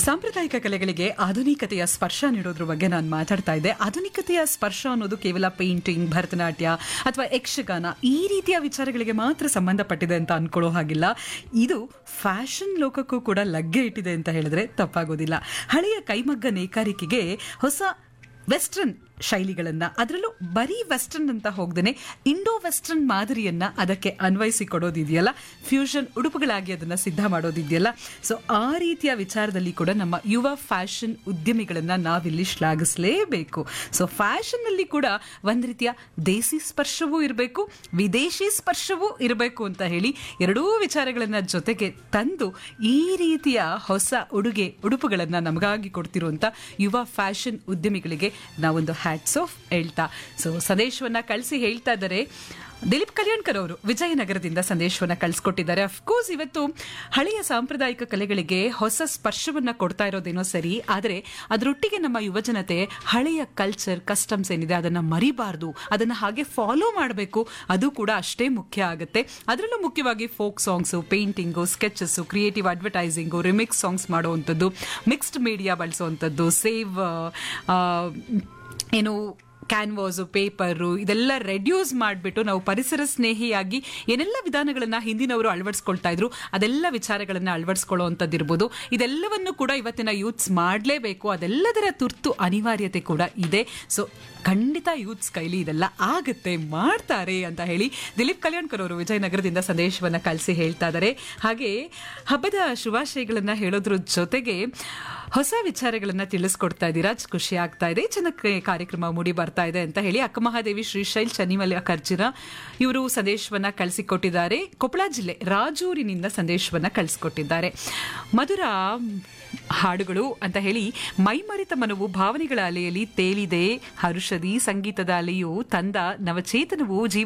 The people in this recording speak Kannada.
ಸಾಂಪ್ರದಾಯಿಕ ಕಲೆಗಳಿಗೆ ಆಧುನಿಕತೆಯ ಸ್ಪರ್ಶ ನೀಡೋದ್ರ ಬಗ್ಗೆ ನಾನು ಮಾತಾಡ್ತಾ ಇದ್ದೆ ಆಧುನಿಕತೆಯ ಸ್ಪರ್ಶ ಅನ್ನೋದು ಕೇವಲ ಪೇಂಟಿಂಗ್ ಭರತನಾಟ್ಯ ಅಥವಾ ಯಕ್ಷಗಾನ ಈ ರೀತಿಯ ವಿಚಾರಗಳಿಗೆ ಮಾತ್ರ ಸಂಬಂಧಪಟ್ಟಿದೆ ಅಂತ ಅನ್ಕೊಳ್ಳೋ ಹಾಗಿಲ್ಲ ಇದು ಫ್ಯಾಷನ್ ಲೋಕಕ್ಕೂ ಕೂಡ ಲಗ್ಗೆ ಇಟ್ಟಿದೆ ಅಂತ ಹೇಳಿದ್ರೆ ತಪ್ಪಾಗೋದಿಲ್ಲ ಹಳೆಯ ಕೈಮಗ್ಗ ನೇಕಾರಿಕೆಗೆ ಹೊಸ ವೆಸ್ಟರ್ನ್ ಶೈಲಿಗಳನ್ನ ಅದರಲ್ಲೂ ಬರೀ ವೆಸ್ಟರ್ನ್ ಅಂತ ಹೋಗ್ದೇನೆ ಇಂಡೋ ವೆಸ್ಟರ್ನ್ ಮಾದರಿಯನ್ನ ಅದಕ್ಕೆ ಅನ್ವಯಿಸಿ ಕೊಡೋದಿದೆಯಲ್ಲ ಫ್ಯೂಷನ್ ಉಡುಪುಗಳಾಗಿ ಅದನ್ನ ಸಿದ್ಧ ಮಾಡೋದಿದೆಯಲ್ಲ ಸೊ ಆ ರೀತಿಯ ವಿಚಾರದಲ್ಲಿ ಕೂಡ ನಮ್ಮ ಯುವ ಫ್ಯಾಷನ್ ಉದ್ಯಮಿಗಳನ್ನ ನಾವಿಲ್ಲಿ ಶ್ಲಾಘಿಸಲೇಬೇಕು ಸೊ ಫ್ಯಾಷನ್ ಅಲ್ಲಿ ಕೂಡ ಒಂದ್ ರೀತಿಯ ದೇಸಿ ಸ್ಪರ್ಶವೂ ಇರಬೇಕು ವಿದೇಶಿ ಸ್ಪರ್ಶವೂ ಇರಬೇಕು ಅಂತ ಹೇಳಿ ಎರಡೂ ವಿಚಾರಗಳನ್ನ ಜೊತೆಗೆ ತಂದು ಈ ರೀತಿಯ ಹೊಸ ಉಡುಗೆ ಉಡುಪುಗಳನ್ನ ನಮಗಾಗಿ ಕೊಡ್ತಿರುವಂತ ಯುವ ಫ್ಯಾಷನ್ ಉದ್ಯಮಿಗಳಿಗೆ ನಾವೊಂದು ಹ್ಯಾಟ್ಸ್ ಆಫ್ ಹೇಳ್ತಾ ಸೊ ಸಂದೇಶವನ್ನ ಕಳಿಸಿ ಹೇಳ್ತಾ ಇದ್ದಾರೆ ದಿಲೀಪ್ ಕಲ್ಯಾಣ್ಕರ್ ಅವರು ವಿಜಯನಗರದಿಂದ ಸಂದೇಶವನ್ನ ಕಳಿಸ್ಕೊಟ್ಟಿದ್ದಾರೆ ಅಫ್ಕೋರ್ಸ್ ಇವತ್ತು ಹಳೆಯ ಸಾಂಪ್ರದಾಯಿಕ ಕಲೆಗಳಿಗೆ ಹೊಸ ಸ್ಪರ್ಶವನ್ನ ಕೊಡ್ತಾ ಇರೋದೇನೋ ಸರಿ ಆದರೆ ಅದರೊಟ್ಟಿಗೆ ನಮ್ಮ ಯುವಜನತೆ ಹಳೆಯ ಕಲ್ಚರ್ ಕಸ್ಟಮ್ಸ್ ಏನಿದೆ ಅದನ್ನ ಮರಿಬಾರ್ದು ಅದನ್ನ ಹಾಗೆ ಫಾಲೋ ಮಾಡಬೇಕು ಅದು ಕೂಡ ಅಷ್ಟೇ ಮುಖ್ಯ ಆಗುತ್ತೆ ಅದರಲ್ಲೂ ಮುಖ್ಯವಾಗಿ folk songs painting sketches creative advertising remix songs ಮಾಡುವಂಥದ್ದು ಮಿಕ್ಸ್ಡ್ ಮೀಡಿಯಾ ಬಳಸುವಂಥದ್ದು ಸೇವ್ ಏನು ಕ್ಯಾನ್ವಾಸು ಪೇಪರು ಇದೆಲ್ಲ ರೆಡ್ಯೂಸ್ ಮಾಡಿಬಿಟ್ಟು ನಾವು ಪರಿಸರ ಸ್ನೇಹಿಯಾಗಿ ಏನೆಲ್ಲ ವಿಧಾನಗಳನ್ನ ಹಿಂದಿನವರು ಅಳವಡಿಸ್ಕೊಳ್ತಾ ಇದ್ರು ಅದೆಲ್ಲ ವಿಚಾರಗಳನ್ನ ಅಳವಡಿಸ್ಕೊಳ್ಳುವಂಥದ್ದಿರ್ಬೋದು ಇದೆಲ್ಲವನ್ನು ಕೂಡ ಇವತ್ತಿನ ಯೂತ್ಸ್ ಮಾಡಲೇಬೇಕು ಅದೆಲ್ಲದರ ತುರ್ತು ಅನಿವಾರ್ಯತೆ ಕೂಡ ಇದೆ ಸೊ ಖಂಡಿತ ಯೂತ್ಸ್ ಕೈಲಿ ಇದೆಲ್ಲ ಆಗುತ್ತೆ ಮಾಡ್ತಾರೆ ಅಂತ ಹೇಳಿ ದಿಲೀಪ್ ಕಲ್ಯಾಣ್ಕರ್ ಅವರು ವಿಜಯನಗರದಿಂದ ಸಂದೇಶವನ್ನ ಕಳಿಸಿ ಹೇಳ್ತಾ ಇದ್ದಾರೆ ಹಾಗೆ ಹಬ್ಬದ ಶುಭಾಶಯಗಳನ್ನ ಹೇಳೋದ್ರ ಜೊತೆಗೆ ಹೊಸ ವಿಚಾರಗಳನ್ನ ತಿಳಿಸ್ಕೊಡ್ತಾ ಇದ್ದೀರಾ ಖುಷಿ ಆಗ್ತಾ ಇದೆ ಚೆನ್ನಾಗಿ ಕಾರ್ಯಕ್ರಮ ಮೂಡಿ ಬರ್ತಾ ಇದೆ ಅಂತ ಹೇಳಿ ಅಕ್ಕಮಹಾದೇವಿ ಶ್ರೀಶೈಲ್ ಚನ್ನಿಮಲ್ಯ ಖರ್ಜಿನ ಇವರು ಸಂದೇಶವನ್ನ ಕಳಿಸಿಕೊಟ್ಟಿದ್ದಾರೆ ಕೊಪ್ಪಳ ಜಿಲ್ಲೆ ರಾಜೂರಿನಿಂದ ಸಂದೇಶವನ್ನ ಕಳಿಸಿಕೊಟ್ಟಿದ್ದಾರೆ ಮಧುರ ಹಾಡುಗಳು ಅಂತ ಹೇಳಿ ಮೈಮರೆತ ಮನವು ಭಾವನೆಗಳ ಅಲೆಯಲ್ಲಿ ತೇಲಿದೆ ಹರುಷದಿ ಸಂಗೀತದ ಅಲೆಯು ತಂದ ನವಚೇತನವು ಜೀವ